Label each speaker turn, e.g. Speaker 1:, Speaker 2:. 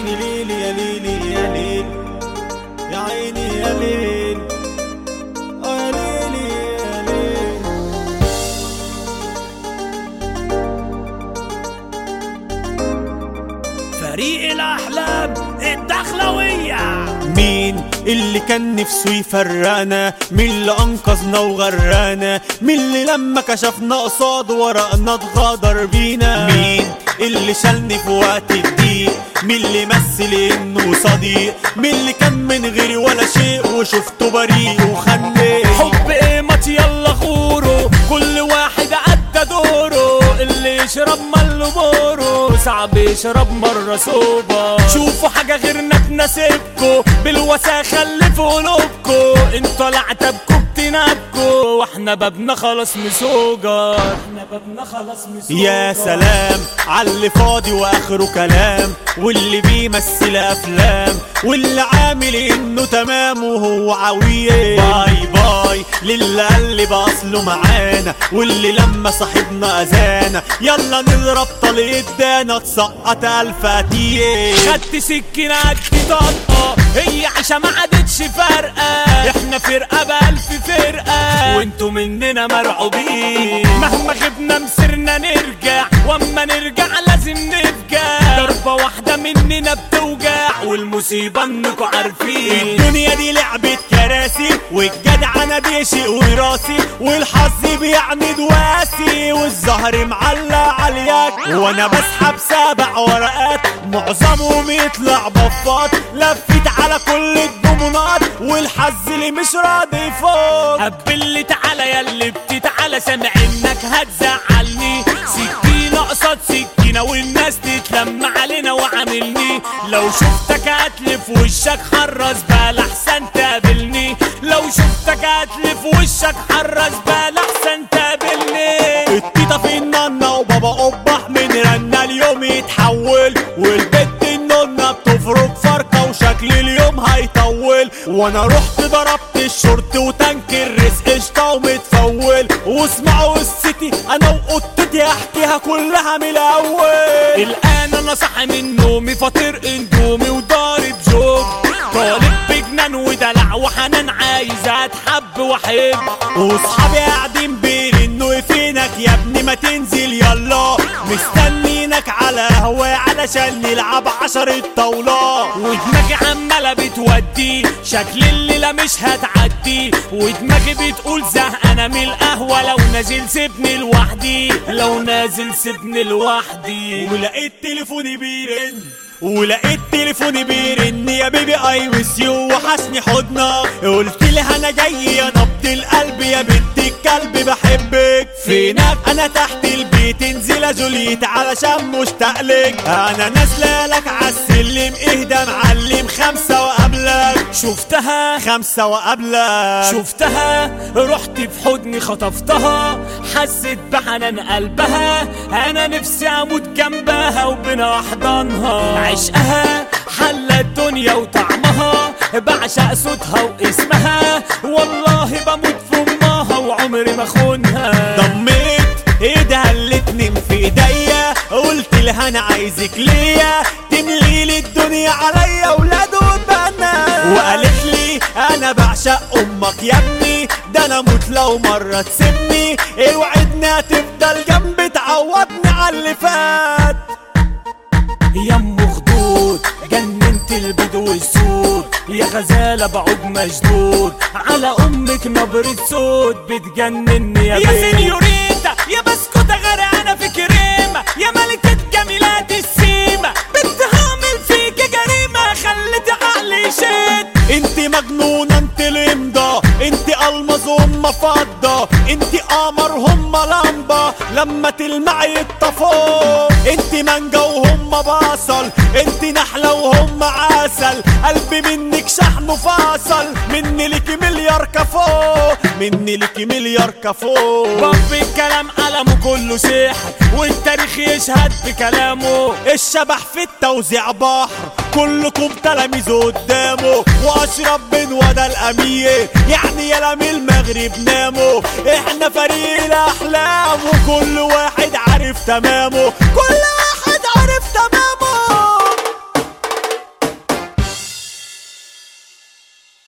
Speaker 1: عيني ليل يا ليل يا ليل يا عيني يا ليل آه يا ليل يا ليل
Speaker 2: فريق الأحلام الدخلوية
Speaker 1: مين اللي كان نفسه يفرقنا مين اللي انقذنا وغرانا مين اللي لما كشفنا قصاد ورقنا اتغدر بينا مين اللي شالني في وقت الضيق مين اللي مثل انه صديق مين اللي كان من غيري ولا شيء وشفته بريء وخني
Speaker 2: حب ايه مات يلا غورو كل واحد عدى دوره اللي يشرب ماله بورو صعب يشرب مرة سوبر شوفوا حاجة غيرنا تناسبكو بالوساخة اللي في قلوبكو انتوا العتبكو بتنابكو واحنا بابنا خلاص مسوجر احنا بابنا خلاص مسوجر
Speaker 1: يا سلام عاللي فاضي واخره كلام واللي بيمثل افلام واللي عامل انه تمام وهو عويه باي باي للي قلب اصله معانا واللي لما صاحبنا اذانا يلا نضرب طليق دانا تسقط الف قتيه
Speaker 2: خدت سكينة قد طلقة هي عيشة ما عادتش فارقة احنا فرقة بألف فرقة وانتوا مننا مرعوبين مهما غبنا مسرنا نرجع واما نرجع لازم نفجع ضربة واحدة مننا بتوجع والمصيبة انكوا عارفين
Speaker 1: الدنيا دي لعبة كراسي والجدع انا دي شيء وراثي والحظ بيعند واسي والزهر معلق عليك وانا بسحب سبع ورقات معظمهم يطلع بفات لفيت على كل الضمنات والحظ اللي مش راضي فوق
Speaker 2: قبل تعالى يا اللي بتتعالى سامع انك هتزعلني سكينة قصاد سكينة والناس تتلم علينا وعاملني لو شفتك هتلف وشك حرص بقى احسن تقابلني لو شفتك هتلف وشك حرص بقى احسن تقابلني
Speaker 1: التيتا في النانا وبابا قبح من رنا اليوم يتحول والبت النونة بتفرق فرقة وشكل اليوم هيطول وانا رحت ضربت الشورت وتانك الرزق قشطة ومتفول واسمعوا السيتي انا وقطتي احكيها كلها من الاول
Speaker 2: الان انا صاحي من نومي فاطر اندومي وضارب جوب طالب بجنان ودلع وحنان عايز اتحب واحب
Speaker 1: واصحابي قاعدين بيرنوا فينك يا ابني ما تنزل يلا مستنينك على هوا علشان نلعب عشرة طاولات
Speaker 2: ودماغي عمالة بتودي شكل الليلة مش هتعدي ودماغي بتقول زهقانة من القهوة لو نازل سيبني لوحدي لو نازل سيبني لوحدي
Speaker 1: ولقيت تليفوني بيرن ولقيت تليفوني بيرن يا بيبي اي ويس يو وحشني حضنك قلت لها انا جاي يا نبض القلب يا بنت الكلب بحبك فينك انا تحت البيت انزل يا جوليت علشان مشتاق لك انا نازله لك عالسلم اهدى معلم خمسه وقبلك
Speaker 2: شفتها
Speaker 1: خمسه وقبلك
Speaker 2: شفتها رحت في حضني خطفتها حسيت بحنان قلبها انا نفسي اموت جنبها وبنا احضانها عشقها حلى الدنيا وطعمها بعشق صوتها واسمها والله بموت في امها وعمري ما اخونها
Speaker 1: ضميت ايدها اللي اتنين في ايديا قلت لها انا عايزك ليا تملي لي الدنيا عليا ولاد وبنات وقالت لي انا بعشق امك يا ابني ده انا اموت لو مره تسيبني اوعدني هتفضل جنبي تعوضني على اللي فات
Speaker 2: يا ام خدود جننت البدو والسود يا غزالة بعود مشدود على امك نبرة صوت بتجنني يا,
Speaker 1: يا
Speaker 2: بيه.
Speaker 1: سينيوريتا
Speaker 2: يا بسكوتة غرقانة في كريمة يا ملكة جميلات السيمة بنت هعمل فيك جريمة خلت عقلي يشد
Speaker 1: انت مجنونة انت الامضة انت المظ هم فضة انت قمر هم لمبة لما تلمعي الطفو انت مانجا وهم بصل انت نحلة وهم عسل قلبي منك شحنه فاصل مني لك مليار كفو مني لك مليار كفو
Speaker 2: باب الكلام قلمه كله سحر والتاريخ يشهد بكلامه
Speaker 1: الشبح في التوزيع بحر كلكم تلاميذ قدامه واشرب بن وده الامير يعني يا لام المغرب ناموا احنا فريق الاحلام وكل واحد عارف تمامه كل واحد